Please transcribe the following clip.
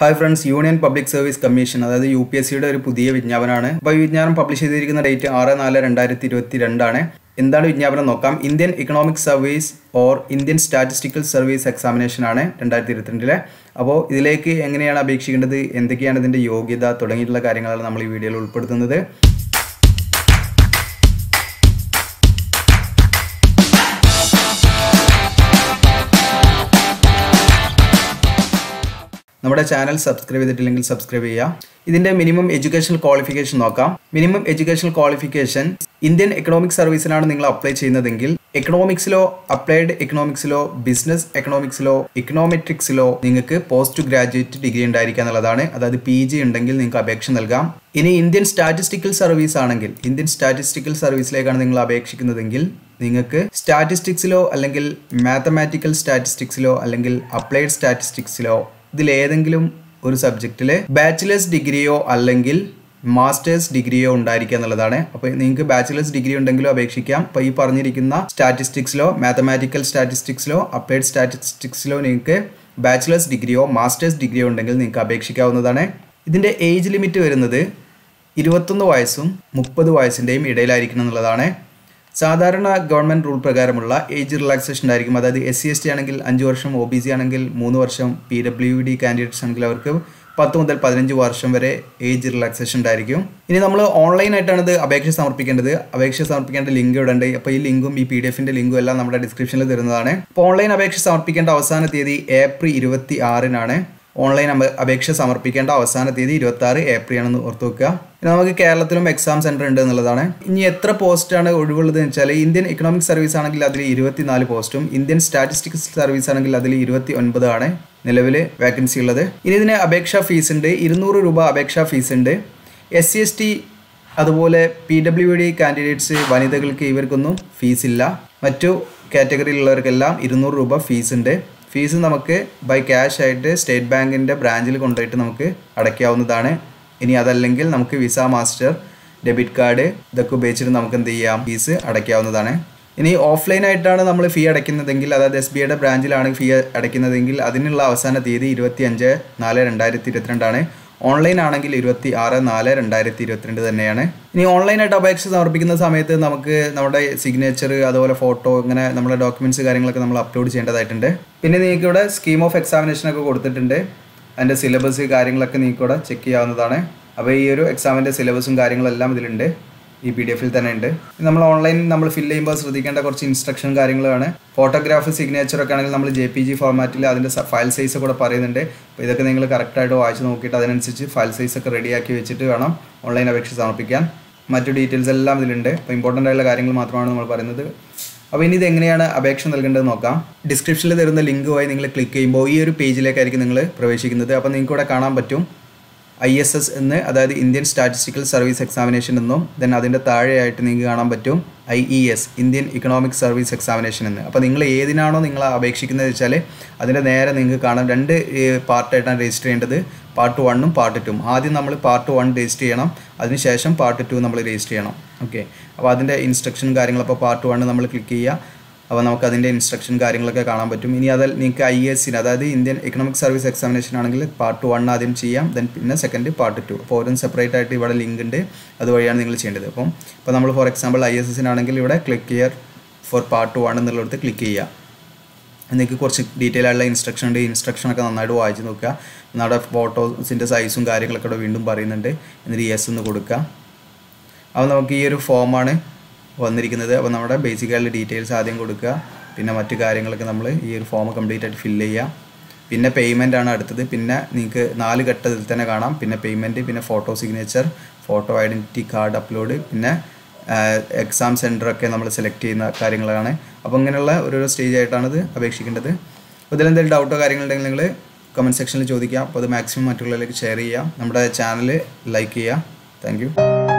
hi friends Union Public Service Commission അതായത് U P S സിയുടെ ഒരു പുതിയ വിജ്ഞാപനമാണ് അപ്പോൾ ഈ വിജ്ഞാപനം പബ്ലിഷ് ചെയ്തിരിക്കുന്ന ഡേറ്റ് ആറ് നാല് രണ്ടായിരത്തി ഇരുപത്തി രണ്ടാണ് എന്താണ് വിജ്ഞാപനം നോക്കാം Indian Economic Service or Indian Statistical Service Examination ആണ് രണ്ടായിരത്തി ഇരുപത്തിരണ്ടിലെ അപ്പോൾ ഇതിലേക്ക് എങ്ങനെയാണ് അപേക്ഷിക്കേണ്ടത് എന്തൊക്കെയാണ് ഇതിൻ്റെ യോഗ്യത തുടങ്ങിയിട്ടുള്ള കാര്യങ്ങളാണ് നമ്മൾ ഈ വീഡിയോയിൽ ഉൾപ്പെടുത്തുന്നത് നമ്മുടെ ചാനൽ സബ്സ്ക്രൈബ് ചെയ്തിട്ടില്ലെങ്കിൽ സബ്സ്ക്രൈബ് ചെയ്യുക ഇതിന്റെ മിനിമം എഡ്യൂക്കേഷണൽ ക്വാളിഫിക്കേഷൻ നോക്കാം minimum educational qualification Indian economic സർവീസിനാണ് നിങ്ങൾ അപ്ലൈ ചെയ്യുന്നതെങ്കിൽ എക്കണോമിക്സിലോ അപ്ലൈഡ് എക്കണോമിക്സിലോ ബിസിനസ് എക്കണോമിക്സിലോ ഇക്കണോമെട്രിക്സിലോ നിങ്ങൾക്ക് പോസ്റ്റ് ഗ്രാജുവേറ്റ് ഡിഗ്രി ഉണ്ടായിരിക്കുക എന്നുള്ളതാണ് അതായത് പി ജി ഉണ്ടെങ്കിൽ നിങ്ങൾക്ക് അപേക്ഷ നൽകാം ഇനി ഇന്ത്യൻ സ്റ്റാറ്റിസ്റ്റിക്കൽ സർവീസ് ആണെങ്കിൽ ഇന്ത്യൻ സ്റ്റാറ്റിസ്റ്റിക്കൽ സർവീസിലേക്കാണ് നിങ്ങൾ അപേക്ഷിക്കുന്നതെങ്കിൽ നിങ്ങൾക്ക് സ്റ്റാറ്റിസ്റ്റിക്സിലോ അല്ലെങ്കിൽ മാത്തമാറ്റിക്കൽ സ്റ്റാറ്റിസ്റ്റിക്സിലോ അല്ലെങ്കിൽ അപ്ലൈഡ് സ്റ്റാറ്റിസ്റ്റിക്സിലോ ഇതിലേതെങ്കിലും ഒരു സബ്ജക്റ്റിൽ ബാച്ചിലേഴ്സ് ഡിഗ്രിയോ അല്ലെങ്കിൽ മാസ്റ്റേഴ്സ് ഡിഗ്രിയോ ഉണ്ടായിരിക്കുക എന്നുള്ളതാണ് അപ്പോൾ നിങ്ങൾക്ക് ബാച്ചിലേഴ്സ് ഡിഗ്രി ഉണ്ടെങ്കിലും അപേക്ഷിക്കാം അപ്പോൾ ഈ പറഞ്ഞിരിക്കുന്ന സ്റ്റാറ്റിസ്റ്റിക്സിലോ മാത്തമാറ്റിക്കൽ സ്റ്റാറ്റിസ്റ്റിക്സിലോ അപ്ലൈഡ് സ്റ്റാറ്റിസ്റ്റിക്സിലോ നിങ്ങൾക്ക് ബാച്ചിലേഴ്സ് ഡിഗ്രിയോ മാസ്റ്റേഴ്സ് ഡിഗ്രിയോ ഉണ്ടെങ്കിൽ നിങ്ങൾക്ക് അപേക്ഷിക്കാവുന്നതാണ് ഇതിൻ്റെ ഏജ് ലിമിറ്റ് വരുന്നത് ഇരുപത്തൊന്ന് വയസ്സും മുപ്പത് വയസ്സിൻ്റെയും ഇടയിലായിരിക്കണം എന്നുള്ളതാണ് സാധാരണ ഗവൺമെൻറ് റൂൾ പ്രകാരമുള്ള ഏജ് റിലാക്സേഷൻ ആയിരിക്കും അതായത് എസ് സി എസ് ടി ആണെങ്കിൽ അഞ്ച് വർഷം ഒ ബി സി ആണെങ്കിൽ മൂന്ന് വർഷം പി ഡബ്ല്യു ഡി കാൻഡിഡേറ്റ്സ് ആണെങ്കിൽ അവർക്ക് പത്ത് മുതൽ പതിനഞ്ച് വർഷം വരെ ഏജ് റിലാക്സേഷൻ ഉണ്ടായിരിക്കും ഇനി നമ്മൾ ഓൺലൈനായിട്ടാണ് ഇത് അപേക്ഷ സമർപ്പിക്കേണ്ടത് അപേക്ഷ സമർപ്പിക്കേണ്ട ലിങ്ക് ഇവിടെ ഉണ്ട് അപ്പോൾ ഈ ലിങ്കും ഈ പി ഡി എഫിൻ്റെ ലിങ്കും എല്ലാം നമ്മുടെ ഡിസ്ക്രിപ്ഷനിൽ തരുന്നതാണ് അപ്പോൾ ഓൺലൈൻ അപേക്ഷ സമർപ്പിക്കേണ്ട അവസാന തീയതി ഏപ്രിൽ ഇരുപത്തി ആറിനാണ് ഓൺലൈൻ അപേക്ഷ സമർപ്പിക്കേണ്ട അവസാന തീയതി ഇരുപത്തി ആറ് ഏപ്രിൽ ആണെന്ന് ഓർത്ത് വെക്കുക ഇനി നമുക്ക് കേരളത്തിലും എക്സാം സെൻറ്റർ ഉണ്ട് എന്നുള്ളതാണ് ഇനി എത്ര പോസ്റ്റാണ് ഒഴിവുള്ളത് എന്ന് വെച്ചാൽ ഇന്ത്യൻ ഇക്കണോമിക് സർവീസ് ആണെങ്കിൽ അതിൽ ഇരുപത്തിനാല് പോസ്റ്റും ഇന്ത്യൻ സ്റ്റാറ്റിസ്റ്റിക്സ് സർവീസ് ആണെങ്കിൽ അതിൽ ഇരുപത്തി ഒൻപതാണ് നിലവിൽ വേക്കൻസി ഉള്ളത് ഇനി ഇതിന് അപേക്ഷാ ഫീസ് ഉണ്ട് ഇരുന്നൂറ് രൂപ അപേക്ഷാ ഫീസ് ഉണ്ട് എസ് സി എസ് ടി അതുപോലെ പി ഡബ്ല്യു ഡി കാൻഡിഡേറ്റ്സ് വനിതകൾക്ക് ഇവർക്കൊന്നും ഫീസ് ഇല്ല മറ്റു കാറ്റഗറിയിലുള്ളവർക്കെല്ലാം ഇരുന്നൂറ് രൂപ ഫീസ് ഉണ്ട് ഫീസ് നമുക്ക് ബൈ ക്യാഷ് ആയിട്ട് സ്റ്റേറ്റ് ബാങ്കിൻ്റെ ബ്രാഞ്ചിൽ കൊണ്ടുപോയിട്ട് നമുക്ക് അടയ്ക്കാവുന്നതാണ് ഇനി അതല്ലെങ്കിൽ നമുക്ക് വിസ മാസ്റ്റർ ഡെബിറ്റ് കാർഡ് ഇതൊക്കെ ഉപയോഗിച്ചിട്ട് നമുക്ക് എന്ത് ചെയ്യാം ഫീസ് അടയ്ക്കാവുന്നതാണ് ഇനി ഓഫ്ലൈൻ ആയിട്ടാണ് നമ്മൾ ഫീ അടയ്ക്കുന്നതെങ്കിൽ അതായത് എസ് ബി ഐയുടെ ബ്രാഞ്ചിലാണ് ഫീ അടയ്ക്കുന്നതെങ്കിൽ അതിനുള്ള അവസാന തീയതി ഇരുപത്തി അഞ്ച് നാല് രണ്ടായിരത്തി ഇരുപത്തിരണ്ടാണ് ഓൺലൈൻ ആണെങ്കിൽ ഇരുപത്തി ആറ് നാല് രണ്ടായിരത്തി ഇരുപത്തിരണ്ട് തന്നെയാണ് ഇനി ഓൺലൈനായിട്ട് അപേക്ഷ സമർപ്പിക്കുന്ന സമയത്ത് നമുക്ക് നമ്മുടെ സിഗ്നേച്ചർ അതുപോലെ ഫോട്ടോ ഇങ്ങനെ നമ്മുടെ ഡോക്യുമെൻറ്റ്സ് കാര്യങ്ങളൊക്കെ നമ്മൾ അപ്ലോഡ് ചെയ്യേണ്ടതായിട്ടുണ്ട് പിന്നെ നിങ്ങൾക്ക് ഇവിടെ സ്കീം ഓഫ് എക്സാമിനേഷൻ ഒക്കെ കൊടുത്തിട്ടുണ്ട് അതിൻ്റെ സിലബസ് കാര്യങ്ങളൊക്കെ നിങ്ങൾക്ക് ഇവിടെ ചെക്ക് ചെയ്യാവുന്നതാണ് അപ്പോൾ ഈ ഒരു എക്സാമിൻ്റെ സിലബസും കാര്യങ്ങളെല്ലാം ഇതിലുണ്ട് ഈ പി ഡി എഫിൽ തന്നെ ഉണ്ട് നമ്മൾ ഓൺലൈൻ നമ്മൾ ഫില്ല് ചെയ്യുമ്പോൾ ശ്രദ്ധിക്കേണ്ട കുറച്ച് ഇൻസ്ട്രക്ഷൻ കാര്യങ്ങളാണ് ഫോട്ടോഗ്രാഫ് സിഗ്നേച്ചർ ഒക്കെ ആണെങ്കിൽ നമ്മൾ ജെ പി ജി ഫോർമാറ്റിൽ അതിൻ്റെ ഫയൽ സൈസ് കൂടെ പറയുന്നുണ്ട് അപ്പോൾ ഇതൊക്കെ നിങ്ങൾ കറക്റ്റായിട്ട് വായിച്ച് നോക്കിയിട്ട് അതിനനുസരിച്ച് ഫയൽ സൈസ് ഒക്കെ റെഡിയാക്കി വെച്ചിട്ട് വേണം ഓൺലൈൻ അപേക്ഷ സമർപ്പിക്കാൻ മറ്റു ഡീറ്റെയിൽസ് എല്ലാം ഇതിലുണ്ട് അപ്പോൾ ഇമ്പോർട്ടൻ്റ് ആയിട്ടുള്ള കാര്യങ്ങൾ മാത്രമാണ് നമ്മൾ പറയുന്നത് അപ്പോൾ ഇനി ഇത് എങ്ങനെയാണ് അപേക്ഷ നൽകേണ്ടത് നോക്കാം ഡിസ്ക്രിപ്ഷനിൽ തരുന്ന ലിങ്ക് വഴി നിങ്ങൾ ക്ലിക്ക് ചെയ്യുമ്പോൾ ഈ ഒരു പേജിലേക്കായിരിക്കും നിങ്ങൾ പ്രവേശിക്കുന്നത് അപ്പോൾ നിങ്ങൾക്ക് ഇവിടെ കാണാൻ പറ്റും ഐ എസ് എസ് എന്ന് അതായത് ഇന്ത്യൻ സ്റ്റാറ്റിസ്റ്റിക്കൽ സർവീസ് എക്സാമിനേഷൻ എന്നും ദെൻ അതിൻ്റെ താഴെയായിട്ട് നിങ്ങൾക്ക് കാണാൻ പറ്റും I E S Indian Economic Service Examination എന്ന് അപ്പോൾ നിങ്ങൾ ഏതിനാണോ നിങ്ങൾ അപേക്ഷിക്കുന്നത് വെച്ചാൽ അതിൻ്റെ നേരെ നിങ്ങൾക്ക് കാണാം രണ്ട് പാർട്ടായിട്ടാണ് രജിസ്റ്റർ ചെയ്യേണ്ടത് പാർട്ട് വണ്ണും പാർട്ട് ടുവും ആദ്യം നമ്മൾ പാർട്ട് വൺ രജിസ്റ്റർ ചെയ്യണം അതിനുശേഷം പാർട്ട് ടു നമ്മൾ രജിസ്റ്റർ ചെയ്യണം ഓക്കെ അപ്പോൾ അതിൻ്റെ ഇൻസ്ട്രക്ഷനും കാര്യങ്ങളും അപ്പോൾ പാർട്ട് വണ്ണ് നമ്മൾ ക്ലിക്ക് ചെയ്യുക അപ്പോൾ നമുക്ക് അതിൻ്റെ ഇൻസ്ട്രക്ഷൻ കാര്യങ്ങളൊക്കെ കാണാൻ പറ്റും ഇനി അതിൽ നിങ്ങൾക്ക് ഐ എസിന് അതായത് ഇന്ത്യൻ എക്കണോമിക് സർവീസ് എക്സാമിനേഷൻ ആണെങ്കിൽ പാർട്ട് വൺ ആദ്യം ചെയ്യാം ദെൻ പിന്നെ സെക്കൻഡ് പാർട്ട് ടു അപ്പോൾ ഓരോന്നും സെപ്പറേറ്റ് ആയിട്ട് ഇവിടെ ലിങ്ക് ഉണ്ട് അതുവഴിയാണ് നിങ്ങൾ ചെയ്യേണ്ടത് അപ്പം ഇപ്പോൾ നമ്മൾ ഫോർ എക്സാമ്പിൾ ഐ എസ് എസിനാണെങ്കിൽ ഇവിടെ ക്ലിക്ക് ചെയ്യാർ ഫോർ പാർട്ട് വൺ എന്നുള്ളിടത്ത് ക്ലിക്ക് ചെയ്യുക നിങ്ങൾക്ക് കുറച്ച് ഡീറ്റെയിൽ ആയിട്ടുള്ള ഇൻസ്ട്രക്ഷൻ ഉണ്ട് ഇൻസ്ട്രക്ഷനൊക്കെ നന്നായിട്ട് വായിച്ച് നോക്കുക നമ്മുടെ ഫോട്ടോസിൻ്റെ സൈസും കാര്യങ്ങളൊക്കെ ഇവിടെ വീണ്ടും പറയുന്നുണ്ട് എന്നിട്ട് യെസ് എന്ന് കൊടുക്കുക അപ്പോൾ നമുക്ക് ഈ ഒരു ഫോമാണ് വന്നിരിക്കുന്നത് അപ്പോൾ നമ്മുടെ ബേസിക് ആയിട്ടുള്ള ഡീറ്റെയിൽസ് ആദ്യം കൊടുക്കുക പിന്നെ മറ്റു കാര്യങ്ങളൊക്കെ നമ്മൾ ഈ ഒരു ഫോം കംപ്ലീറ്റ് ആയിട്ട് ഫില്ല് ചെയ്യുക പിന്നെ പേയ്മെൻ്റ് ആണ് അടുത്തത് പിന്നെ നിങ്ങൾക്ക് നാല് ഘട്ടത്തിൽ തന്നെ കാണാം പിന്നെ പേയ്മെൻറ്റ് പിന്നെ photo signature photo identity card upload പിന്നെ എക്സാം സെൻറ്ററൊക്കെ നമ്മൾ സെലക്ട് ചെയ്യുന്ന കാര്യങ്ങളാണ് അപ്പോൾ ഇങ്ങനെയുള്ള ഓരോരോ സ്റ്റേജ് ആയിട്ടാണ് ഇത് അപേക്ഷിക്കേണ്ടത് അപ്പോൾ ഇതിലെന്തെങ്കിലും ഡൗട്ടോ കാര്യങ്ങളുണ്ടെങ്കിൽ നിങ്ങൾ കമൻറ്റ് സെക്ഷനിൽ ചോദിക്കാം അപ്പോൾ അത് മാക്സിമം മറ്റുള്ളവരിലേക്ക് ഷെയർ ചെയ്യുക നമ്മുടെ ചാനൽ ലൈക്ക് ചെയ്യുക താങ്ക്